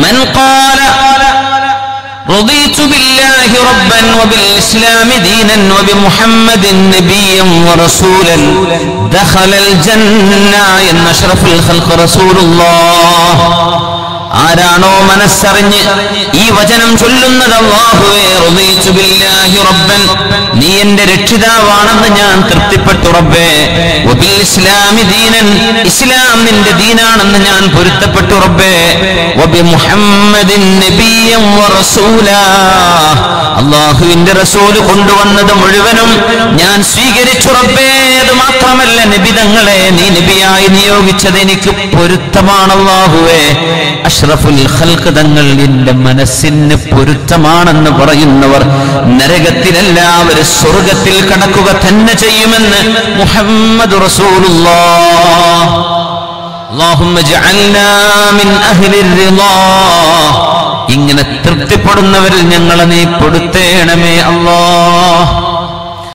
من قال رضيت بالله ربا وبالإسلام دينا وبمحمد نبيا ورسولا دخل الجنة إن أشرف الخلق رسول الله ആരാണോ മനസ്സറിഞ്ഞ് ഈ വചനം ചൊല്ലുന്നത് അല്ലാഹുവേ റളീതു ബില്ലാഹി റബ്ബൻ നീ എന്റെ രക്ഷിതാവാണെന്ന് ഞാൻ തൃപ്തിപ്പെട്ടു റബ്ബേ വബിൽ ഇസ്ലാമി ദീനൻ ഇസ്ലാം നിന്റെ ദീനാണെന്ന് ഞാൻ പൊരുത്തപ്പെട്ടു റബ്ബേ വബി മുഹമ്മദിൻ നബിയ്യം വറസൂലാ അള്ളാഹുവിന്റെ റസൂല് കൊണ്ടുവന്നത് മുഴുവനും ഞാൻ സ്വീകരിച്ചു റബ്ബേ അത് മാത്രമല്ല നബിതങ്ങളെ നീ നബിയായി നിയോഗിച്ചത് എനിക്ക് പൊരുത്തമാണ് അള്ളാഹുവേ അഷ്റഫുൽ ഖൽഖ് തങ്ങൾ എന്റെ മനസ്സിന് പൊരുത്തമാണെന്ന് പറയുന്നവർ നരകത്തിലെല്ലാവരും സ്വർഗത്തിൽ കടക്കുക തന്നെ ചെയ്യുമെന്ന് മുഹമ്മദ് റസൂലുള്ളാഹ് اللهم اجعلنا من أهل الرضا ഇങ്ങനെ തൃപ്തിപ്പെടുന്നവരിൽ ഞങ്ങളെ നീ പെടുത്തേണമേ അല്ലാ